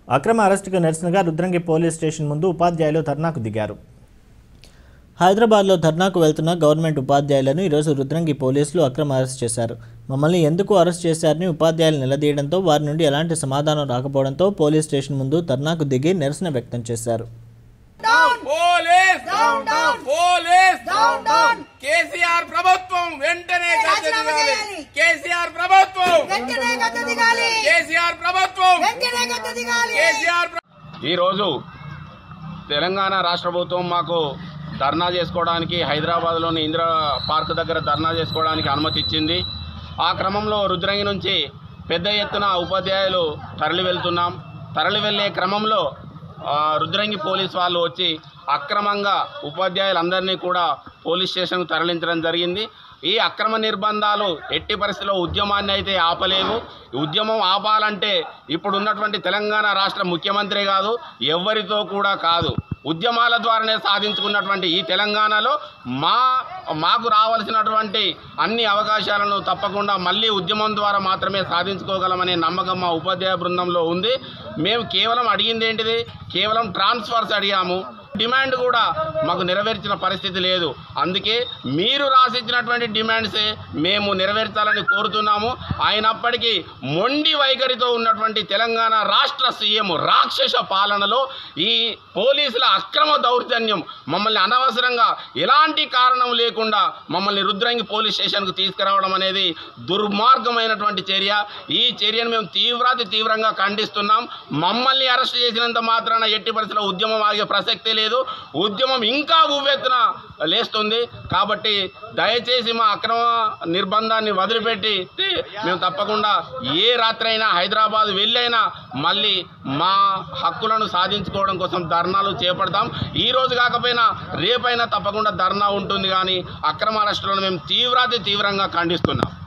అక్రమ అరెస్టుకు నిరసనగా రుద్రంగి పోలీస్ స్టేషన్ ముందు ఉపాధ్యాయులు ధర్నాకు దిగారు హైదరాబాద్లో ధర్నాకు వెళ్తున్న గవర్నమెంట్ ఉపాధ్యాయులను ఈరోజు రుద్రంగి పోలీసులు అక్రమ అరెస్ట్ చేశారు మమ్మల్ని ఎందుకు అరెస్ట్ చేశారని ఉపాధ్యాయులు నిలదీయడంతో వారి నుండి ఎలాంటి సమాధానం రాకపోవడంతో పోలీస్ స్టేషన్ ముందు ధర్నాకు దిగి నిరసన వ్యక్తం చేశారు పోలీస్ పోలీస్ కేసీఆర్ ప్రభుత్వం వెంటనే గద్దె రాజీనామా దిగాలి చేయాలి. కేసీఆర్ ప్రభుత్వం వెంటనే గద్దె దిగాలి కేసీఆర్ ప్రభుత్వం వెంటనే గద్దె దిగాలి కేసీఆర్ ఈరోజు తెలంగాణ రాష్ట్ర ప్రభుత్వం మాకు ధర్నా చేసుకోవడానికి హైదరాబాద్లోని ఇందిరా పార్క్ దగ్గర ధర్నా చేసుకోవడానికి అనుమతి ఇచ్చింది ఆ క్రమంలో రుద్రంగి నుంచి పెద్ద ఎత్తున ఉపాధ్యాయులు తరలి వెళ్తున్నాం తరలి వెళ్ళే క్రమంలో ఆ, రుద్రంగి పోలీస్ వాళ్ళు వచ్చి అక్రమంగా ఉపాధ్యాయులందరినీ కూడా పోలీస్ స్టేషన్కు తరలించడం జరిగింది ఈ అక్రమ నిర్బంధాలు ఎట్టి పరిస్థితుల్లో ఉద్యమాన్ని అయితే ఆపలేవు ఈ ఉద్యమం ఆపాలంటే ఇప్పుడు ఉన్నటువంటి తెలంగాణ రాష్ట్ర ముఖ్యమంత్రి కాదు ఎవరితో కూడా కాదు ఉద్యమాల ద్వారానే సాధించుకున్నటువంటి ఈ తెలంగాణలో మా మాకు రావాల్సినటువంటి అన్ని అవకాశాలను తప్పకుండా మళ్ళీ ఉద్యమం ద్వారా మాత్రమే సాధించుకోగలమనే నమ్మకం మా ఉపాధ్యాయ బృందంలో ఉంది మేము కేవలం అడిగింది ఏంటిది కేవలం ట్రాన్స్ఫర్స్ అడిగాము డిమాండ్ కూడా మాకు నెరవేర్చిన పరిస్థితి లేదు అందుకే మీరు రాసిచ్చినటువంటి డిమాండ్సే మేము నెరవేర్చాలని కోరుతున్నాము అయినప్పటికీ మొండి వైఖరితో ఉన్నటువంటి తెలంగాణ రాష్ట్ర సీఎం రాక్షస పాలనలో ఈ పోలీసుల అక్రమ దౌర్జన్యం మమ్మల్ని అనవసరంగా ఎలాంటి కారణం లేకుండా మమ్మల్ని రుద్రంగి పోలీస్ స్టేషన్కు తీసుకురావడం అనేది దుర్మార్గమైనటువంటి చర్య ఈ చర్యను మేము తీవ్రాతి తీవ్రంగా ఖండిస్తున్నాం మమ్మల్ని అరెస్ట్ చేసినంత మాత్రాన ఎట్టి పరిస్థితుల్లో ఉద్యమం ఆగే ప్రసక్తే లేదు ఉద్యమం ఇంకా ఉవ్వెత్తున లేస్తుంది కాబట్టి దయచేసి మా అక్రమ నిర్బంధాన్ని వదిలిపెట్టి మేము తప్పకుండా ఏ రాత్రైనా హైదరాబాద్ వెళ్ళైనా మళ్ళీ మా హక్కులను సాధించుకోవడం కోసం ధర్నాలు చేపడతాం ఈ రోజు కాకపోయినా రేపైనా తప్పకుండా ధర్నా ఉంటుంది కానీ అక్రమ అరెస్టులను మేము తీవ్రాతి తీవ్రంగా ఖండిస్తున్నాం